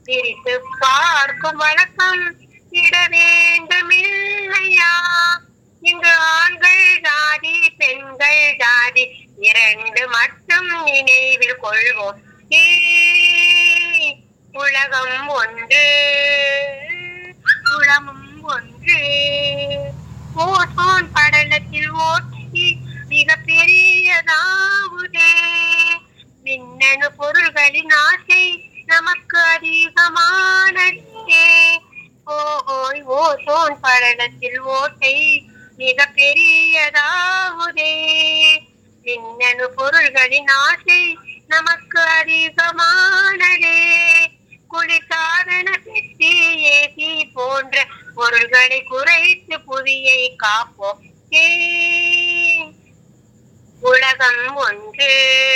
பிரித்து பார்க்கும் வழக்கம் இட வேண்டுமில்லையா இங்கு ஆண்கள் ஜாதி பெண்கள் ஜாதி இரண்டு மட்டும் நினைவில் கொள்வோம் ஏய், உலகம் ஒன்று குளமும் ஒன்று ஓசோன் படலத்தில் ஓட்டி மிக பெரியதாவுதே மின்னணு பொருள்களின் ஆசை நமக்கு அதிகமானதே ஓஹோய் ஓசோன் படலத்தில் ஓட்டை மிக பெரியதாவுதே மின்னணு பொருள்களின் ஆசை நமக்கு அதிகமானதே குளிர்சாதன பெட்டி ஏசி போன்ற பொருள்களை குறைத்து புவியை காப்போம் ஏய், உலகம் ஒன்று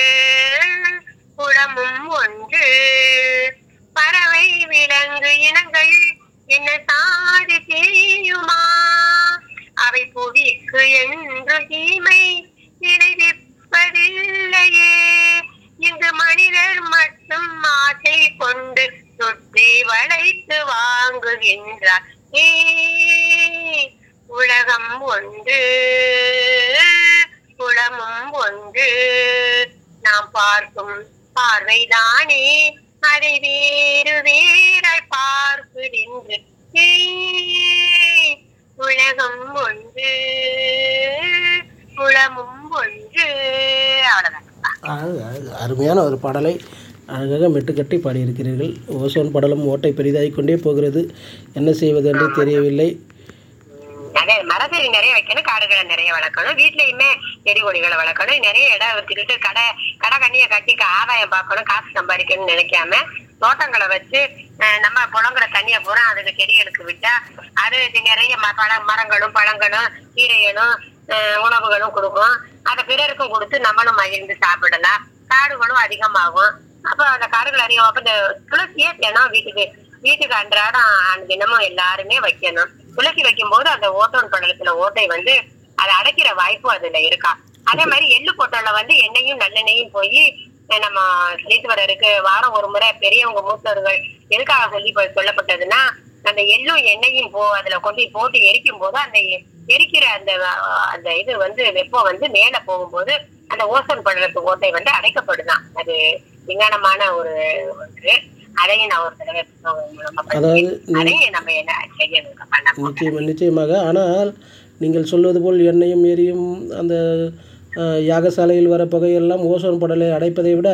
குளமும் ஒன்று பறவை விலங்கு இனங்கள் என்ன சாதி செய்யுமா அவை புவிக்கு என்று தீமை விளைவிப்பதில்லையே இங்கு மனிதர் மட்டும் ஆசை கொண்டு சுற்றி வளைத்து வாங்குகின்றார் ஏய், உலகம் ஒன்று குளமும் ஒன்று நாம் பார்க்கும் பார்வைதானே அதை வேறு வேறாய் பார்க்கின்ற உலகம் ஒன்று குளமும் ஒன்று அவ்வளவுதான் அது அது அருமையான ஒரு பாடலை அழகாக மெட்டுக்கட்டி பாடியிருக்கிறீர்கள் ஓசோன் படலம் ஓட்டை பெரிதாகிக் கொண்டே போகிறது என்ன செய்வது என்று தெரியவில்லை அதே மரத்தடி நிறைய வைக்கணும் காடுகளை நிறைய வளர்க்கணும் வீட்லயுமே செடி கொடிகளை வளர்க்கணும் நிறைய இடம் வச்சுக்கிட்டு கடை கடை கண்ணியை கட்டி கா- ஆதாயம் பார்க்கணும் காசு சம்பாதிக்கணும்னு நினைக்காம தோட்டங்களை வச்சு அஹ், நம்ம புலங்குற தண்ணியை பூரா அதுக்கு செடிகளுக்கு விட்டா அது இது நிறைய ம- பழ மரங்களும் பழங்களும் கீரைகளும் அஹ், உணவுகளும் கொடுக்கும் அதை பிறருக்கும் கொடுத்து நம்மளும் மகிழ்ந்து சாப்பிடலாம் காடுகளும் அதிகமாகும் அப்போ அந்த காடுகள் அதிகம் அப்ப இந்த துளசியே தினம் வீட்டுக்கு வீட்டுக்கு அன்றாடம் தினமும் எல்லாருமே வைக்கணும் துளசி வைக்கும் போது அந்த ஓட்டோன் படலத்துல ஓட்டை வந்து அதை அடைக்கிற வாய்ப்பு அதுல இருக்கா அதே மாதிரி எள்ளு பொட்டல்ல வந்து எண்ணெயும் நல்லெண்ணெயும் போய் நம்ம ஸ்ரீஸ்வரருக்கு வாரம் ஒரு முறை பெரியவங்க மூத்தவர்கள் எதுக்காக சொல்லி இப்ப சொல்லப்பட்டதுன்னா அந்த எள்ளும் எண்ணெயும் போ அதுல கொண்டு போய் போட்டு எரிக்கும் போது அந்த எ- எரிக்கிற அந்த அஹ், அந்த இது வந்து வெப்பம் வந்து மேல போகும்போது அந்த ஓசோன் படலத்து ஓட்டை வந்து அடைக்கப்படுதான் அது விஞ்ஞானமான ஒரு ஒன்று அதையும் நான் ஒரு தடவை புத்தகம் மூலமா படிச்சேன். அதாவது அதையும் நம்ம என்ன செய்யணும் பண்ண போறோம். நிச்சயமாக நிச்சயமாக ஆனால் நீங்கள் சொல்வது போல் எண்ணெயும் எரியும் அந்த அஹ், யாகசாலையில் வர புகையெல்லாம் ஓசோன் படலை அடைப்பதை விட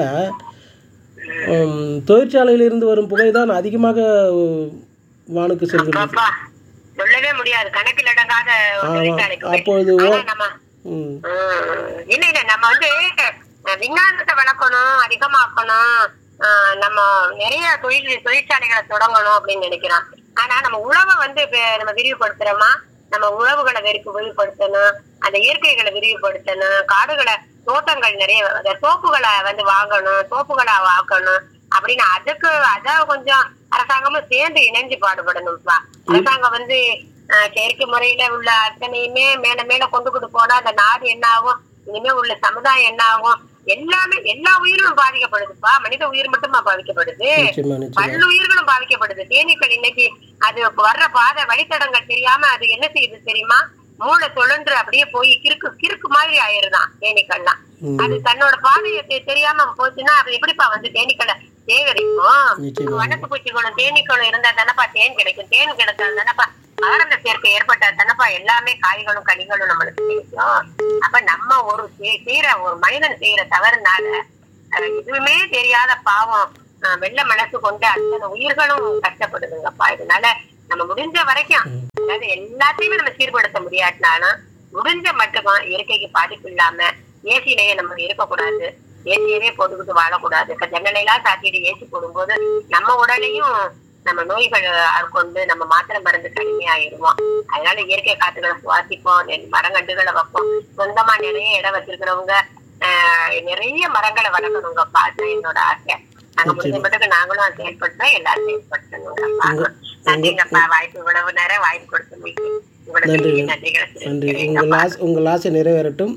உம், தொழிற்சாலையிலிருந்து வரும் புகை தான் அதிகமாக அஹ், வானுக்கு செல்கிறது அப்பா சொல்லவே முடியாது கணக்கில் அடங்காத ஒரு ஆமா. தொழிற்சாலைக்கு போய். அப்பொழுது ஓ- ஆனா நம்ம ம் ஹம், இல்ல இல்ல நம்ம வந்து அஹ், விஞ்ஞானத்தை வளர்க்கணும் அதிகமாக்கணும் அஹ், நம்ம நிறைய தொழில் தொழிற்சாலைகளை தொடங்கணும் அப்படின்னு நினைக்கிறோம் ஆனா நம்ம உழவை வந்து இப்ப நம்ம விரிவுபடுத்துறோமா நம்ம உழவுகளை வெறுப்பு விரிவுபடுத்தணும் அந்த இயற்கைகளை விரிவுபடுத்தணும் காடுகளை தோட்டங்கள் நிறைய அந்த தோப்புகளை வந்து வாங்கணும் தோப்புகளை வாக்கணும் அப்படின்னு அதுக்கு அத கொஞ்சம் அரசாங்கமும் சேர்ந்து இணைஞ்சு பாடுபடணும்ப்பா அரசாங்கம் வந்து அஹ், செயற்கை முறையில உள்ள அத்தனையுமே மேல மேல கொண்டுகிட்டு போனா அந்த நாடு என்ன ஆகும் இனிமே உள்ள சமுதாயம் என்ன ஆகும் எல்லாமே எல்லா உயிர்களும் பாதிக்கப்படுதுப்பா மனித உயிர் மட்டுமா பாதிக்கப்படுது நிச்சயமா நிச்சயமா பல்லுயிர்களும் பாதிக்கப்படுது தேனீக்கள் இன்னைக்கு அது வர்ற பாதை வழித்தடங்கள் தெரியாம அது என்ன செய்யுது தெரியுமா மூளை சுழன்று அப்படியே போய் கிறுக்கு கிறுக்கு மாதிரி ஆயிருதான் தேனீக்கள்லாம் ம். அது தன்னோட பாதையை தெ- தெரியாம போச்சுன்னா அது எப்படிப்பா வந்து தேனீக்களை சேகரிக்கும் நிச்சயமா வனத்து பூச்சிகளும் தேனீக்களும் இருந்தா தானப்பா தேன் கிடைக்கும் தேன் கிடைச்சா தானப்பா மகரந்த சேர்க்கை ஏற்பட்டா தானப்பா எல்லாமே காய்களும் கனிகளும் நம்மளுக்கு கிடைக்கும் அப்ப நம்ம ஒரு செய்- செய்யற ஒரு மனிதன் செய்யற தவறுனால அஹ், எதுவுமே தெரியாத பாவம் அஹ், வெள்ள மனசு கொண்டு அத்தனை உயிர்களும் கஷ்டப்படுதுங்கப்பா இதனால நம்ம முடிஞ்ச வரைக்கும் அதாவது எல்லாத்தையுமே நம்ம சீர்படுத்த முடியாட்டினாலும் முடிஞ்ச மட்டும் இயற்கைக்கு பாதிப்பு இல்லாம ஏசிலேயே நம்ம இருக்கக்கூடாது ஏசியவே போட்டுக்கிட்டு வாழக்கூடாது இப்ப ஜன்னலையெல்லாம் சாத்திட்டு ஏசி போடும்போது நம்ம உடலையும் நம்ம நோய்கள் கொண்டு நம்ம மாத்திரை மருந்து கடுமையாயிருவோம் அதனால இயற்கை காத்துகளை சுவாசிப்போம் நெல் மரங்கண்டுகளை வைப்போம் சொந்தமா நிறைய இடம் வச்சிருக்கிறவங்க ஆஹ், நிறைய மரங்களை வளர்க்கணுங்கப்பா அதுதான் என்னோட ஆசை நாங்க முடிஞ்ச மட்டுக்கு நாங்களும் அதை செயல்படுத்தோம் எல்லாரும் செயல்படுத்தணுங்கப்பா நன்றிங்கப்பா வாய்ப்பு இவ்வளவு நேரம் வாய்ப்பு கொடுத்தமைக்கு உங்களுக்கு நன்றி. பெரிய நன்றிகளை நன்றி தெரிவிக்கிறேங்கப்பா. உங்கள் ஆசை உங்கள் ஆசை நிறைவேறட்டும்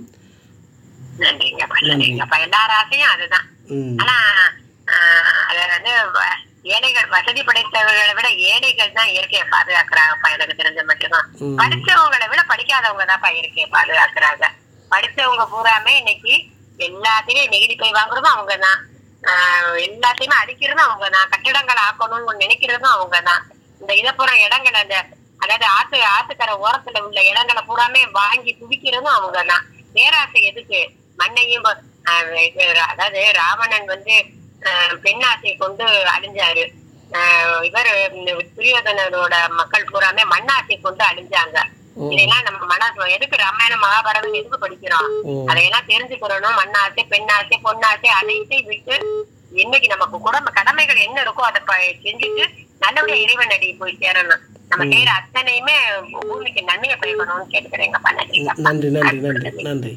நன்றிங்கப்பா நன்றிங்கப்பா எல்லார் ஆசையும் அதுதான் ம் ஆனா ஆஹ், அது வந்து வ- ஏழைகள் வசதி படைத்தவர்களை விட ஏழைகள் தான் இயற்கையை பாதுகாக்கிறாங்கப்பா எனக்கு தெரிஞ்ச மட்டும்தான் ம். படிச்சவங்களை விட படிக்காதவங்க தான்ப்பா இயற்கையை பாதுகாக்கிறாங்க படிச்சவங்க பூராமே இன்னைக்கு எல்லாத்தையுமே நெகிழி போய் வாங்குறதும் அவங்க தான் எல்லாத்தையுமே அடிக்கிறதும் அவங்க தான் கட்டிடங்கள் ஆக்கணும்னு நினைக்கிறதும் அவங்க தான் இந்த இதை பூரா இடங்கள் அந்த அதாவது ஆத்து ஆத்துக்கரை ஓரத்துல உள்ள இடங்களை பூராமே வாங்கி குவிக்கிறதும் அவங்க தான் பேராசை எதுக்கு மண்ணையும் ப- ஆஹ் இது அதாவது ராவணன் வந்து ஆஹ் பெண்ணாசை கொண்டு அழிஞ்சாரு ஆஹ் இவர் துரியோதனரோட மக்கள் பூராமே மண்ணாசை கொண்டு அழிஞ்சாங்க ம். இதெல்லாம் நம்ம மன எதுக்கு ராமாயணம் மகாபாரதம் எதுக்கு படிக்கிறோம் ம். அதையெல்லாம் தெரிஞ்சுக்கிறணும் மண்ணாசை பெண்ணாசை பொன்னாசை அனைத்தையும் விட்டு இன்னைக்கு நமக்கு குடும்ப கடமைகள் என்ன இருக்கோ அதை ப- செஞ்சுட்டு நல்லபடியா இறைவன் அடி போய் சேரணும் நம்ம செய்யற அத்தனையுமே பூமிக்கு நன்மையை பயக்கணும்னு கேட்டுக்கிறேங்கப்பா நன்றிங்க நன்றி நன்றி நன்றி நன்றி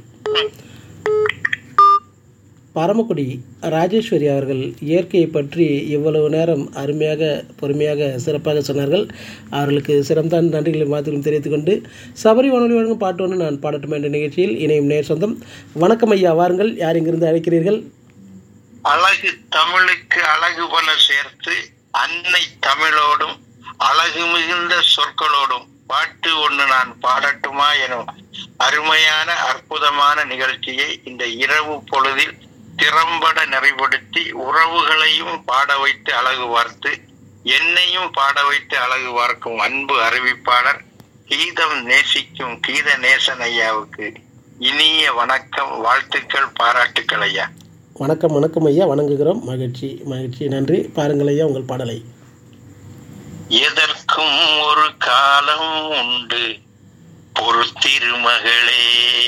பரமக்குடி ராஜேஸ்வரி அவர்கள் இயற்கையை பற்றி இவ்வளவு நேரம் அருமையாக பொறுமையாக சிறப்பாக சொன்னார்கள் அவர்களுக்கு சிறந்தான் நன்றிகளை மாத்திரம் தெரிவித்துக் கொண்டு சபரி வானொலி வழங்கும் பாட்டு ஒன்று நான் பாடட்டும் என்ற நிகழ்ச்சியில் இணையும் நேர் சொந்தம் வணக்கம் ஐயா வாருங்கள் யார் இங்கிருந்து அழைக்கிறீர்கள் அழகு தமிழுக்கு அழகு பல சேர்த்து அன்னை தமிழோடும் அழகு மிகுந்த சொற்களோடும் பாட்டு ஒன்று நான் பாடட்டுமா எனும் அருமையான அற்புதமான நிகழ்ச்சியை இந்த இரவு பொழுதில் திறம்பட நிறைப்படுத்தி உறவுகளையும் பாட வைத்து அழகு பார்த்து என்னையும் பாட வைத்து அழகு பார்க்கும் அன்பு அறிவிப்பாளர் கீதம் நேசிக்கும் கீத நேசன் ஐயாவுக்கு இனிய வணக்கம் வாழ்த்துக்கள் பாராட்டுக்கள் ஐயா வணக்கம் வணக்கம் ஐயா வணங்குகிறோம் மகிழ்ச்சி மகிழ்ச்சி நன்றி பாருங்கள் ஐயா உங்கள் பாடலை எதற்கும் ஒரு காலம் உண்டு பொறுத்திருமகளே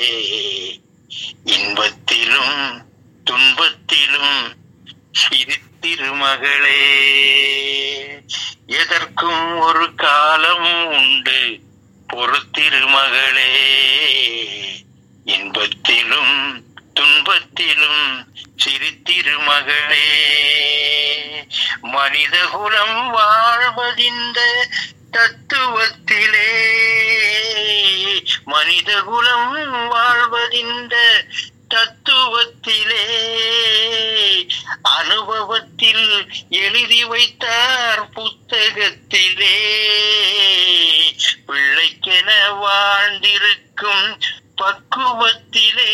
இன்பத்திலும் துன்பத்திலும் சிரித்திருமகளே எதற்கும் ஒரு காலம் உண்டு பொறுத்திருமகளே இன்பத்திலும் துன்பத்திலும் சிரித்திருமகளே மனிதகுலம் வாழ்வதிந்த தத்துவத்திலே மனிதகுலம் வாழ்வதிந்த தத்துவத்திலே அனுபவத்தில் எழுதி வைத்தார் புத்தகத்திலே பிள்ளைக்கென வாழ்ந்திருக்கும் பக்குவத்திலே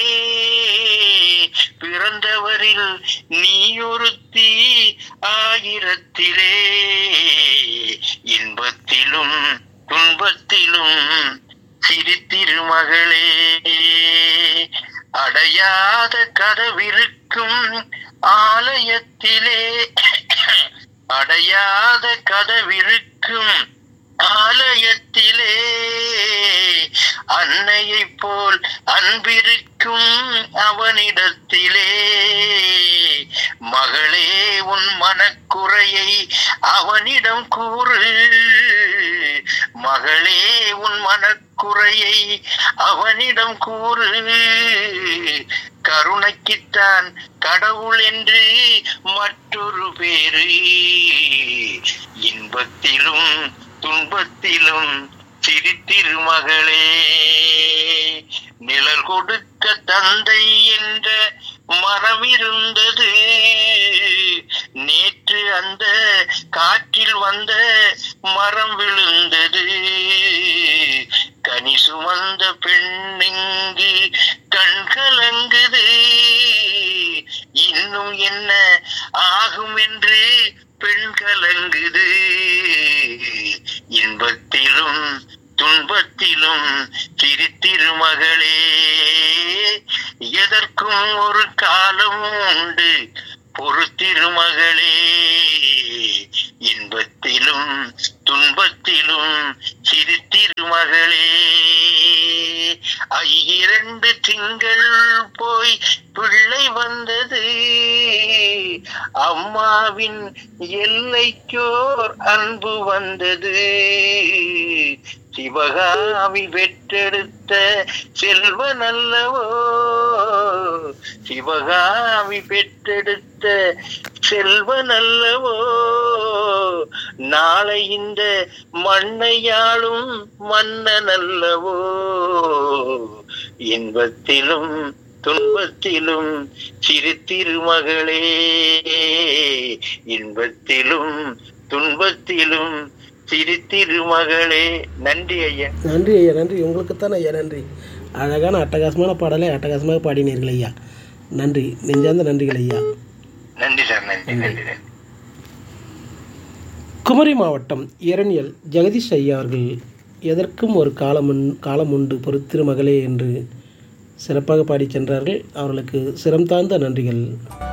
பிறந்தவரில் நீ ஒருத்தி ஆயிரத்திலே இன்பத்திலும் துன்பத்திலும் சிரித்திருமகளே அடையாத கதவிருக்கும் ஆலயத்திலே அடையாத கதவிருக்கும் ஆலயத்திலே அன்னையைப் போல் அன்பிருக்கும் அவனிடத்திலே மகளே உன் மனக்குறையை அவனிடம் கூறு மகளே உன் மனக்குறையை அவனிடம் கூறு கருணைக்குத்தான் கடவுள் என்று மற்றொரு பேரு இன்பத்திலும் துன்பத்திலும் சிரித்திருமகளே நிழல் கொடுக்க தந்தை என்ற மரம் இருந்தது நேற்று அந்த காற்றில் வந்த மரம் விழுந்தது கனி சுமந்த பெண்ணிங்கு கண் கலங்குது இன்னும் என்ன ஆகும் என்று பெண் கலங்குது இன்பத்திலும் துன்பத்திலும் சிரித்திருமகளே எதற்கும் ஒரு காலம் உண்டு பொறுத்திருமகளே இன்பத்திலும் துன்பத்திலும் சிரித்திருமகளே இரண்டு திங்கள் போய் பிள்ளை வந்தது அம்மாவின் எல்லைக்கோர் அன்பு வந்தது சிவகாமி பெற்றெடுத்த செல்வன் அல்லவோ சிவகாமி பெற்றெடுத்த செல்வன் அல்லவோ நாளை இந்த மண்ணையாளும் மன்னன் அல்லவோ இன்பத்திலும் துன்பத்திலும் சிறு திருமகளே இன்பத்திலும் துன்பத்திலும் சிரித்திரு மகளே நன்றி ஐயா நன்றி ஐயா நன்றி உங்களுக்கு தான் ஐயா நன்றி அழகான அட்டகாசமான பாடலை அட்டகாசமாக பாடினீர்கள் ஐயா நன்றி நெஞ்சார்ந்த நன்றிகள் ஐயா நன்றி சார் நன்றி நன்றி நன்றி குமரி மாவட்டம் இரணியல் ஜெகதீஷ் ஐயா அவர்கள் எதற்கும் ஒரு காலம் உண்- காலம் உண்டு பொறுத்திரு மகளே என்று சிறப்பாக பாடிச் சென்றார்கள் அவர்களுக்கு சிரம் தாழ்ந்த நன்றிகள்